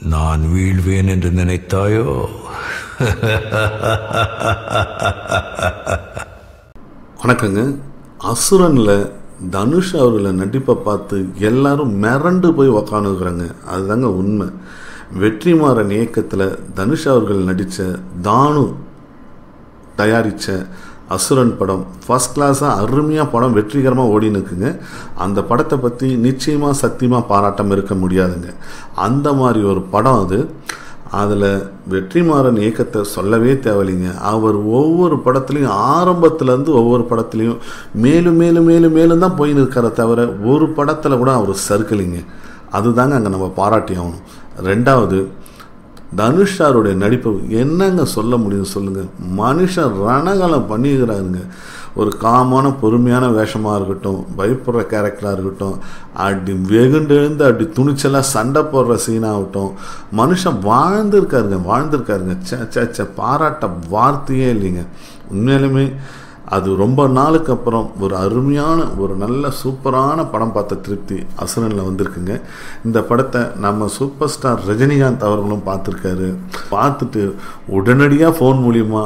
நான் வீழ்வேன் என்று நினைத்தாயோ வணக்கங்க அசுரனில் தனுஷ் அவர்களை நடிப்பை பார்த்து எல்லாரும் மிரண்டு போய் உக்காந்துக்கிறாங்க அதுதாங்க உண்மை வெற்றிமாறன் இயக்கத்தில் தனுஷ் அவர்கள் நடித்த தானு தயாரித்த அசுரன் படம் ஃபஸ்ட் கிளாஸாக அருமையாக படம் வெற்றிகரமாக ஓடின்னு இருக்குங்க அந்த படத்தை பற்றி நிச்சயமாக சத்தியமாக பாராட்டம் இருக்க முடியாதுங்க அந்த மாதிரி ஒரு படம் அது அதில் வெற்றிமாறன் இயக்கத்தை சொல்லவே தேவையில்லைங்க அவர் ஒவ்வொரு படத்துலையும் ஆரம்பத்துலேருந்து ஒவ்வொரு படத்துலையும் மேலும் மேலும் மேலும் மேலும் தான் போயின்னு இருக்கிற தவிர ஒரு படத்தில் கூட அவர் சறுக்கலைங்க அதுதாங்க அங்கே நம்ம பாராட்டி ஆகணும் ரெண்டாவது தனுஷாருடைய நடிப்பு என்னங்க சொல்ல முடியும் சொல்லுங்கள் மனுஷன் ரணகலம் பண்ணிக்கிறாருங்க ஒரு காமான பொறுமையான வேஷமாக இருக்கட்டும் பயப்படுற கேரக்டராக இருக்கட்டும் அப்படி வெகுண்டெழுந்து அப்படி துணிச்சலாக சண்டை போடுற சீனாகட்டும் மனுஷன் வாழ்ந்திருக்காருங்க வாழ்ந்திருக்காருங்க சே சே சே பாராட்ட வார்த்தையே இல்லைங்க உண்மையிலுமே அது ரொம்ப நாளுக்கு அப்புறம் ஒரு அருமையான ஒரு நல்ல சூப்பரான படம் பார்த்த திருப்தி அசுரனில் வந்திருக்குங்க இந்த படத்தை நம்ம சூப்பர் ஸ்டார் ரஜினிகாந்த் அவர்களும் பார்த்துருக்காரு பார்த்துட்டு உடனடியாக ஃபோன் மூலியமா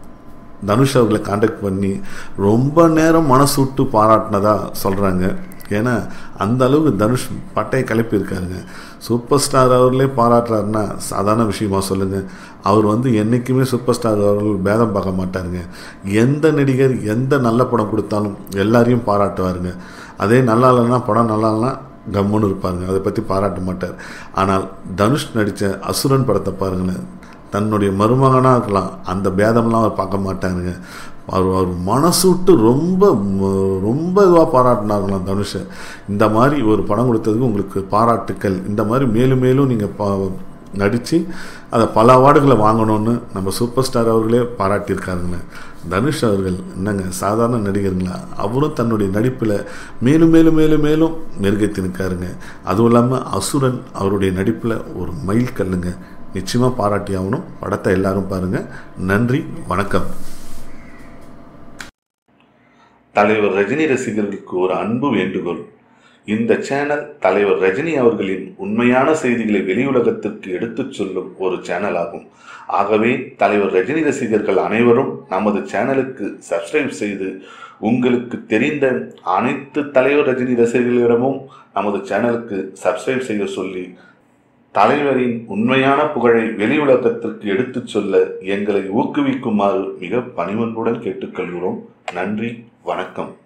தனுஷ் அவர்களை காண்டாக்ட் பண்ணி ரொம்ப நேரம் மனசு விட்டு பாராட்டினதா சொல்கிறாங்க ஏன்னா அந்த அளவுக்கு தனுஷ் பட்டையை கிளப்பியிருக்காருங்க சூப்பர் ஸ்டார் அவர்களே பாராட்டுறாருன்னா சாதாரண விஷயமா சொல்லுங்கள் அவர் வந்து என்றைக்குமே சூப்பர் ஸ்டார் அவர்கள் பேதம் பார்க்க மாட்டாருங்க எந்த நடிகர் எந்த நல்ல படம் கொடுத்தாலும் எல்லாரையும் பாராட்டுவாருங்க அதே நல்லா இல்லைன்னா படம் நல்லா இல்லைன்னா கம்முன்னு இருப்பாருங்க அதை பற்றி பாராட்ட மாட்டார் ஆனால் தனுஷ் நடித்த அசுரன் படத்தை பாருங்களேன் தன்னுடைய மருமகனாக இருக்கலாம் அந்த பேதம்லாம் அவர் பார்க்க மாட்டாருங்க அவர் அவர் மனசு விட்டு ரொம்ப ம- ரொம்ப இதுவாக பாராட்டினாங்களாம் தனுஷை இந்த மாதிரி ஒரு படம் கொடுத்ததுக்கு உங்களுக்கு பாராட்டுக்கள் இந்த மாதிரி மேலும் மேலும் நீங்கள் பா நடித்து அதை பல அவார்டுகளை வாங்கணும்னு நம்ம சூப்பர் ஸ்டார் அவர்களே பாராட்டியிருக்காருங்க தனுஷ் அவர்கள் என்னங்க சாதாரண நடிகருங்களா அவரும் தன்னுடைய நடிப்பில் மேலும் மேலும் மேலும் மேலும் மெருகேற்றி நிற்காருங்க அதுவும் இல்லாமல் அசுரன் அவருடைய நடிப்பில் ஒரு மைல் கல்லுங்க நிச்சயமாக பாராட்டி ஆகணும் படத்தை எல்லாரும் பாருங்கள் நன்றி வணக்கம் தலைவர் ரஜினி ரசிகர்களுக்கு ஒரு அன்பு வேண்டுகோள் இந்த சேனல் தலைவர் ரஜினி அவர்களின் உண்மையான செய்திகளை வெளியுலகத்திற்கு எடுத்துச் சொல்லும் ஒரு சேனல் ஆகும் ஆகவே தலைவர் ரஜினி ரசிகர்கள் அனைவரும் நமது சேனலுக்கு சப்ஸ்கிரைப் செய்து உங்களுக்கு தெரிந்த அனைத்து தலைவர் ரஜினி ரசிகர்களிடமும் நமது சேனலுக்கு சப்ஸ்கிரைப் செய்ய சொல்லி தலைவரின் உண்மையான புகழை வெளியுலகத்திற்கு எடுத்துச் சொல்ல எங்களை ஊக்குவிக்குமாறு மிக பணிவன்புடன் கேட்டுக்கொள்கிறோம் நன்றி வணக்கம்